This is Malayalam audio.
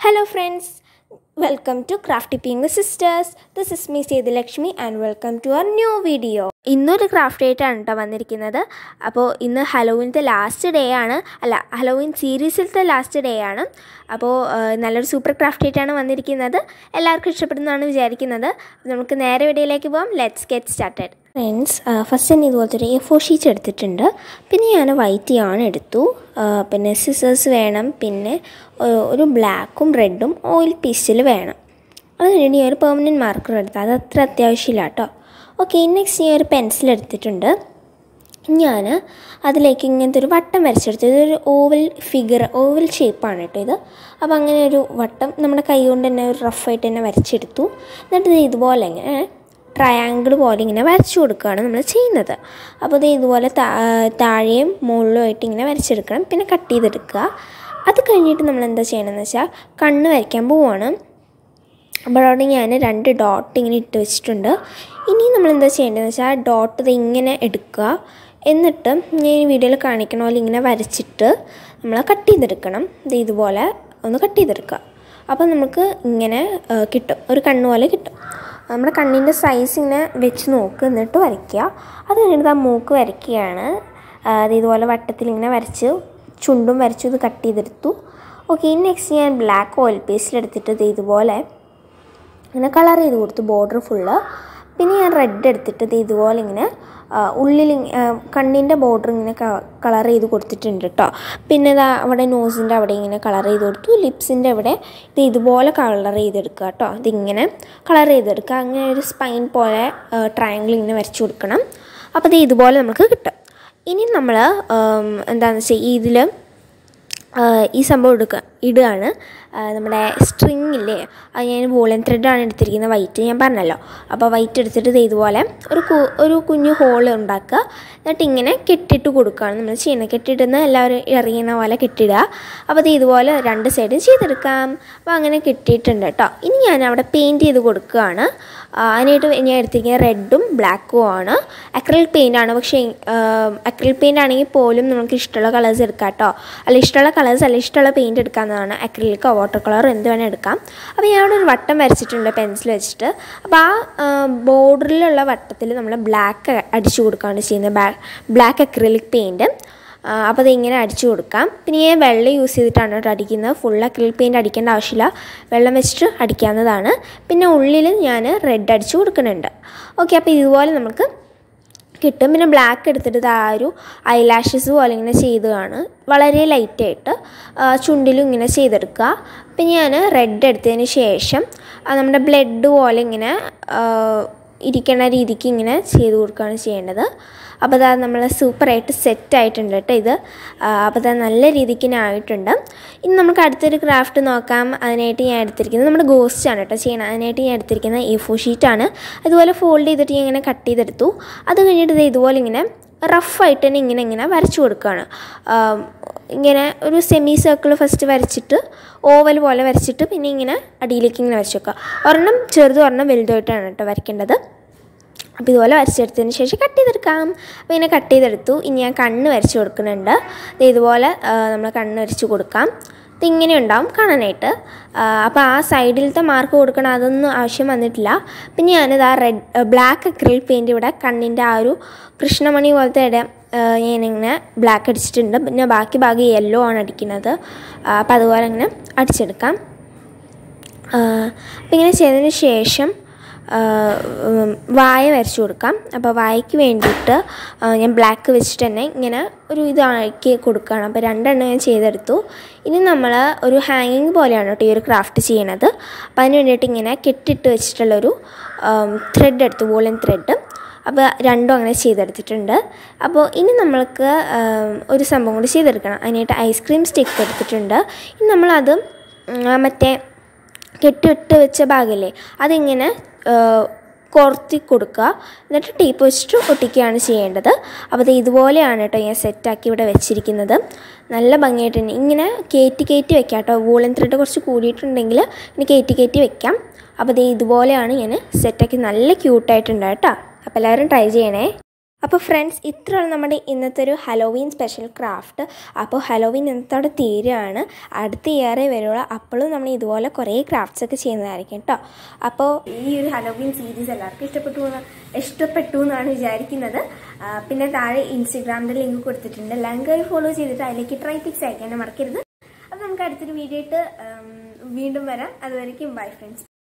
Hello friends, welcome to Crafty Pink Sisters. This is me Sethilakshmi and welcome to our new video. ഇന്നൊരു ക്രാഫ്റ്റ് ആയിട്ടാണ് കേട്ടോ വന്നിരിക്കുന്നത് അപ്പോൾ ഇന്ന് ഹലോവിനത്തെ ലാസ്റ്റ് ഡേ ആണ് അല്ല ഹലോവിൻ സീരീസിലത്തെ ലാസ്റ്റ് ഡേ ആണ് അപ്പോൾ ആ, നല്ലൊരു സൂപ്പർ ക്രാഫ്റ്റ് ആയിട്ടാണ് വന്നിരിക്കുന്നത് എല്ലാവർക്കും ഇഷ്ടപ്പെടുന്നതാണ് വിചാരിക്കുന്നത് നമുക്ക് നേരെ വീഡിയോയിലേക്ക് പോകാം let's get started friends first തന്നെ ഇതുപോലത്തെ ഒരു എ ഫോർ ഷീറ്റ് എടുത്തിട്ടുണ്ട് പിന്നെ ഞാൻ വൈറ്റ് യാണ് എടുത്തു ആ, പിന്നെ സിസേഴ്സ് വേണം പിന്നെ ഒ- ഒരു ബ്ലാക്കും റെഡും ഓയിൽ പീസിൽ വേണം അത് കഴിഞ്ഞിട്ട് ഞാൻ ഒരു പെർമനൻറ്റ് മാർക്കർ എടുത്തു അത് അത്ര അത്യാവശ്യമില്ല കേട്ടോ ഓക്കെ നെക്സ്റ്റ് ഞാൻ ഒരു പെൻസിൽ എടുത്തിട്ടുണ്ട് ഞാൻ അതിലേക്ക് ഇങ്ങനത്തെ ഒരു വട്ടം വരച്ചെടുത്തു ഇതൊരു ഓവൽ ഫിഗർ ഓവൽ ഷേപ്പാണ് കേട്ടോ ഇത് അപ്പോൾ അങ്ങനെ ഒരു വട്ടം നമ്മുടെ കൈ കൊണ്ട് തന്നെ ഒരു റഫായിട്ട് തന്നെ വരച്ചെടുത്തു എന്നിട്ട് ഇത് ഇതുപോലെ ഇങ്ങനെ ട്രയാങ്കിൾ പോലെ ഇങ്ങനെ വരച്ചു കൊടുക്കുകയാണ് നമ്മൾ ചെയ്യുന്നത് അപ്പോൾ ഇത് ഇതുപോലെ താ- താഴെയും മുകളിലുമായിട്ട് ഇങ്ങനെ വരച്ചെടുക്കണം പിന്നെ കട്ട് ചെയ്തെടുക്കുക അത് കഴിഞ്ഞിട്ട് നമ്മൾ എന്താ ചെയ്യണമെന്ന് വെച്ചാൽ കണ്ണ് വരയ്ക്കാൻ പോവുകയാണ് അപ്പോൾ അവിടെ ഞാൻ രണ്ട് ഡോട്ട് ഇങ്ങനെ ഇട്ട് വെച്ചിട്ടുണ്ട് ഇനി നമ്മൾ എന്താ ചെയ്യേണ്ടതെന്ന് വെച്ചാൽ ആ ഡോട്ട് ഇത് ഇങ്ങനെ എടുക്കുക എന്നിട്ട് ഞാൻ ഈ വീഡിയോയിൽ കാണിക്കണ പോലെ ഇങ്ങനെ വരച്ചിട്ട് നമ്മൾ കട്ട് ചെയ്തെടുക്കണം ഇത് ഇതുപോലെ ഒന്ന് കട്ട് ചെയ്തെടുക്കുക അപ്പോൾ നമുക്ക് ഇങ്ങനെ ആ, കിട്ടും ഒരു കണ്ണ് പോലെ കിട്ടും നമ്മുടെ കണ്ണിൻ്റെ സൈസ് ഇങ്ങനെ വെച്ച് നോക്ക് എന്നിട്ട് വരയ്ക്കുക അത് കഴിഞ്ഞിട്ട് ആ മൂക്ക് വരയ്ക്കുകയാണ് ആ, അത് ഇതുപോലെ വട്ടത്തിൽ ഇങ്ങനെ വരച്ച് ചുണ്ടും വരച്ചു ഇത് കട്ട് ചെയ്തെടുത്തു ഓക്കെ ഇനി നെക്സ്റ്റ് ഞാൻ ബ്ലാക്ക് ഓയിൽ പേസ്റ്റിൽ എടുത്തിട്ട് ഇത് ഇതുപോലെ ഇങ്ങനെ കളർ ചെയ്ത് കൊടുത്തു ബോർഡർ ഫുള്ള് പിന്നെ ഞാൻ റെഡ് എടുത്തിട്ട് ഇത് ഇതുപോലെ ഇങ്ങനെ ആ, ഉള്ളിൽ കണ്ണിൻ്റെ ബോർഡർ ഇങ്ങനെ കളർ ചെയ്ത് കൊടുത്തിട്ടുണ്ട് കേട്ടോ പിന്നെ ഇതാ അവിടെ നോസിൻ്റെ അവിടെ ഇങ്ങനെ കളർ ചെയ്ത് കൊടുത്തു ലിപ്സിൻ്റെ അവിടെ ഇത് ഇതുപോലെ കളർ ചെയ്തെടുക്കുക കേട്ടോ ഇതിങ്ങനെ കളർ ചെയ്തെടുക്കുക അങ്ങനെ ഒരു സ്പൈൻ പോലെ ട്രയാങ്കിൾ ഇങ്ങനെ വരച്ചു കൊടുക്കണം അപ്പോൾ ഇത് ഇതുപോലെ നമുക്ക് കിട്ടും ഇനി നമ്മൾ എന്താണെന്ന് വെച്ചാൽ ഇതിൽ ആഹ് ഈ സംഭവം എടുക്കുക ഇടുകയാണ് ആഹ് നമ്മുടെ സ്ട്രിങ് ഇല്ലേ അത് ഞാൻ വോളൻ ത്രെഡാണ് എടുത്തിരിക്കുന്നത് വൈറ്റ് ഞാൻ പറഞ്ഞല്ലോ അപ്പോൾ വൈറ്റ് എടുത്തിട്ട് ദേ ഇതുപോലെ ഒരു കു- ഒരു കുഞ്ഞു ഹോൾ ഉണ്ടാക്കുക എന്നിട്ട് ഇങ്ങനെ കെട്ടിട്ട് കൊടുക്കുകയാണ് നമ്മൾ ചെയ്യുന്നത് കെട്ടിടുന്ന എല്ലാവരും അറിയുന്ന പോലെ കെട്ടിടുക അപ്പോൾ ഇത് ഇതുപോലെ രണ്ട് സൈഡും ചെയ്തെടുക്കാം അപ്പോൾ അങ്ങനെ കെട്ടിയിട്ടുണ്ട് കേട്ടോ ഇനി ഞാൻ അവിടെ പെയിൻറ്റ് ചെയ്ത് കൊടുക്കുകയാണ് ആഹ് അതിനായിട്ട് ഞാൻ എടുത്തിരിക്കുന്നത് റെഡും ബ്ലാക്കും ആണ് അക്രൽ പെയിൻ്റ് ആണ് പക്ഷേ അക്രൽ പെയിൻ്റ് ആണെങ്കിൽ പോലും നമുക്ക് ഇഷ്ടമുള്ള കളേഴ്സ് എടുക്കാം കേട്ടോ അല്ല ഇഷ്ടമുള്ള കളേഴ്സ് അല്ല ഇഷ്ടമുള്ള പെയിൻറ് എടുക്കാവുന്നതാണ് അക്രിലിക്കോ വാട്ടർ കളറോ എന്ത് വേണേൽ എടുക്കാം അപ്പോൾ ഞാൻ അവിടെ ഒരു വട്ടം വരച്ചിട്ടുണ്ട് പെൻസിൽ വെച്ചിട്ട് അപ്പോൾ ആ ബോർഡറിലുള്ള വട്ടത്തിൽ നമ്മൾ ബ്ലാക്ക് അടിച്ചു കൊടുക്കുകയാണ് ചെയ്യുന്നത് ബ്ലാക്ക് അക്രിലിക് പെയിൻറ്റ് അപ്പോൾ അത് ഇങ്ങനെ അടിച്ചു കൊടുക്കാം പിന്നെ ഞാൻ വെള്ളം യൂസ് ചെയ്തിട്ടാണ് കേട്ടോ അടിക്കുന്നത് ഫുൾ അക്രിലിക് പെയിൻറ്റ് അടിക്കേണ്ട ആവശ്യമില്ല വെള്ളം വെച്ചിട്ട് അടിക്കാവുന്നതാണ് പിന്നെ ഉള്ളിൽ ഞാൻ റെഡ് അടിച്ചു കൊടുക്കുന്നുണ്ട് ഓക്കെ അപ്പോൾ ഇതുപോലെ നമുക്ക് കിട്ടും പിന്നെ ബ്ലാക്ക് എടുത്തിട്ട് ഇത് ആ ഒരു ഐലാഷസ് പോലെ ഇങ്ങനെ ചെയ്തതാണ് വളരെ ലൈറ്റായിട്ട് ചുണ്ടിലും ഇങ്ങനെ ചെയ്തെടുക്കുക പിന്നെ ഞാൻ റെഡ് എടുത്തതിന് ശേഷം ആ നമ്മുടെ ബ്ലഡ് പോലെ ഇങ്ങനെ ആ, ഇരിക്കണ രീതിക്ക് ഇങ്ങനെ ചെയ്ത് കൊടുക്കുകയാണ് ചെയ്യേണ്ടത് അപ്പോൾ അതാ നമ്മൾ സൂപ്പറായിട്ട് സെറ്റ് ആയിട്ടുണ്ട് കേട്ടോ ഇത് ആ, അപ്പോൾ അതാ നല്ല രീതിക്ക് തന്നെ ആയിട്ടുണ്ട് ഇനി നമുക്ക് അടുത്തൊരു ക്രാഫ്റ്റ് നോക്കാം അതിനായിട്ട് ഞാൻ എടുത്തിരിക്കുന്നത് നമ്മുടെ ഗോസ്റ്റ് ആണ് കേട്ടോ ചെയ്യണം അതിനായിട്ട് ഞാൻ എടുത്തിരിക്കുന്നത് എ ഫോർ ഷീറ്റാണ് അതുപോലെ ഫോൾഡ് ചെയ്തിട്ട് ഞാൻ ഇങ്ങനെ കട്ട് ചെയ്തെടുത്തു അത് കഴിഞ്ഞിട്ട് ഇത് ഇതുപോലെ ഇങ്ങനെ റഫായിട്ട് തന്നെ ഇങ്ങനെ ഇങ്ങനെ വരച്ചു കൊടുക്കുകയാണ് ആ, ഇങ്ങനെ ഒരു സെമി സർക്കിൾ ഫസ്റ്റ് വരച്ചിട്ട് ഓവൽ പോലെ വരച്ചിട്ട് പിന്നെ ഇങ്ങനെ അടിയിലേക്ക് ഇങ്ങനെ വരച്ച് വെക്കുക ഒരെണ്ണം ചെറുതും ഒരെണ്ണം വലുതായിട്ടാണ് കേട്ടോ വരയ്ക്കേണ്ടത് അപ്പോൾ ഇതുപോലെ വരച്ചെടുത്തതിന് ശേഷം കട്ട് ചെയ്തെടുക്കാം അപ്പോൾ ഇങ്ങനെ കട്ട് ചെയ്തെടുത്തു ഇനി ഞാൻ കണ്ണ് വരച്ച് കൊടുക്കുന്നുണ്ട് ദേ ഇതുപോലെ നമ്മൾ കണ്ണ് വരച്ച് കൊടുക്കാം ഇതിങ്ങനെ ഉണ്ടാവും കാണാനായിട്ട് ആ, അപ്പോൾ ആ സൈഡിലത്തെ മാർക്ക് കൊടുക്കണം അതൊന്നും ആവശ്യം വന്നിട്ടില്ല പിന്നെ ഞാനിത് ആ റെഡ് ബ്ലാക്ക് അക്രിൽ പെയിൻറ്റ് ഇവിടെ കണ്ണിൻ്റെ ആ ഒരു കൃഷ്ണമണി പോലത്തെ ഇടം ആ, ഞാനിങ്ങനെ ബ്ലാക്ക് അടിച്ചിട്ടുണ്ട് പിന്നെ ബാക്കി ഭാഗം യെല്ലോ ആണ് അടിക്കുന്നത് ആ, അപ്പോൾ അതുപോലെ ഇങ്ങനെ അടിച്ചെടുക്കാം അപ്പോൾ ഇങ്ങനെ ചെയ്തതിന് ശേഷം ആ, ഉം, വായ വരച്ചു കൊടുക്കാം അപ്പോൾ വായയ്ക്ക് വേണ്ടിയിട്ട് ആ, ഞാൻ ബ്ലാക്ക് വെച്ചിട്ട് തന്നെ ഇങ്ങനെ ഒരു ഇതാക്കി കൊടുക്കുകയാണ് അപ്പോൾ രണ്ടെണ്ണം ഞാൻ ചെയ്തെടുത്തു ഇനി നമ്മൾ ഒരു ഹാങ്ങിങ് പോലെയാണ് കേട്ടോ ഈ ഒരു ക്രാഫ്റ്റ് ചെയ്യണത് അപ്പോൾ അതിന് വേണ്ടിയിട്ട് ഇങ്ങനെ കെട്ടിട്ട് വെച്ചിട്ടുള്ളൊരു ത്രെഡ് എടുത്തു വോളൻ ത്രെഡ് അപ്പോൾ രണ്ടും അങ്ങനെ ചെയ്തെടുത്തിട്ടുണ്ട് അപ്പോൾ ഇനി നമ്മൾക്ക് ആം, ഒരു സംഭവം കൂടി ചെയ്തെടുക്കണം അതിനായിട്ട് ഐസ്ക്രീം സ്റ്റിക്ക് എടുത്തിട്ടുണ്ട് ഇനി നമ്മളത് ഉം, ആ മറ്റേ കെട്ടിട്ട് വെച്ച ഭാഗമില്ലേ അതിങ്ങനെ ആ, കോർത്തി കൊടുക്കുക എന്നിട്ട് ടേപ്പ് വെച്ചിട്ട് ഒട്ടിക്കുകയാണ് ചെയ്യേണ്ടത് അപ്പോൾ ഇത് ഇതുപോലെയാണ് കേട്ടോ ഞാൻ സെറ്റാക്കി ഇവിടെ വെച്ചിരിക്കുന്നത് നല്ല ഭംഗിയായിട്ട് തന്നെ ഇങ്ങനെ കയറ്റി കയറ്റി വെക്കാം കേട്ടോ വൂളൻ ത്രെഡ് കുറച്ച് കൂടിയിട്ടുണ്ടെങ്കിൽ ഇനി കയറ്റി കയറ്റി വെക്കാം അപ്പോൾ ഇത് ഇതുപോലെയാണ് ഞാൻ സെറ്റാക്കി നല്ല ക്യൂട്ടായിട്ടുണ്ട് കേട്ടോ അപ്പോൾ എല്ലാവരും ട്രൈ ചെയ്യണേ അപ്പോൾ ഫ്രണ്ട്സ് ഇത്രയാണ് നമ്മുടെ ഇന്നത്തെ ഒരു ഹലോവീൻ സ്പെഷ്യൽ ക്രാഫ്റ്റ് അപ്പോൾ ഹലോവീൻ ഇന്നത്തോടെ തീരുകയാണ് അടുത്ത ഇയറേ വരുള്ളൂ അപ്പോഴും നമ്മൾ ഇതുപോലെ കുറേ ക്രാഫ്റ്റ്സ് ഒക്കെ ചെയ്യുന്നതായിരിക്കും കേട്ടോ അപ്പോൾ ഈ ഒരു ഹലോവീൻ സീരീസ് എല്ലാവർക്കും ഇഷ്ടപ്പെട്ടു എന്ന് ഇഷ്ടപ്പെട്ടു എന്നാണ് വിചാരിക്കുന്നത് ആ, പിന്നെ താഴെ ഇൻസ്റ്റഗ്രാമിൻ്റെ ലിങ്ക് കൊടുത്തിട്ടുണ്ട് എല്ലാവരും കയറി ഫോളോ ചെയ്തിട്ട് അതിലേക്ക് ട്രൈ പിക്സ് അയക്കാനും മറക്കരുത് അപ്പോൾ നമുക്ക് അടുത്തൊരു വീഡിയോ ആയിട്ട് ഉം, വീണ്ടും വരാം അതുവരേക്കും ബൈ ഫ്രണ്ട്സ്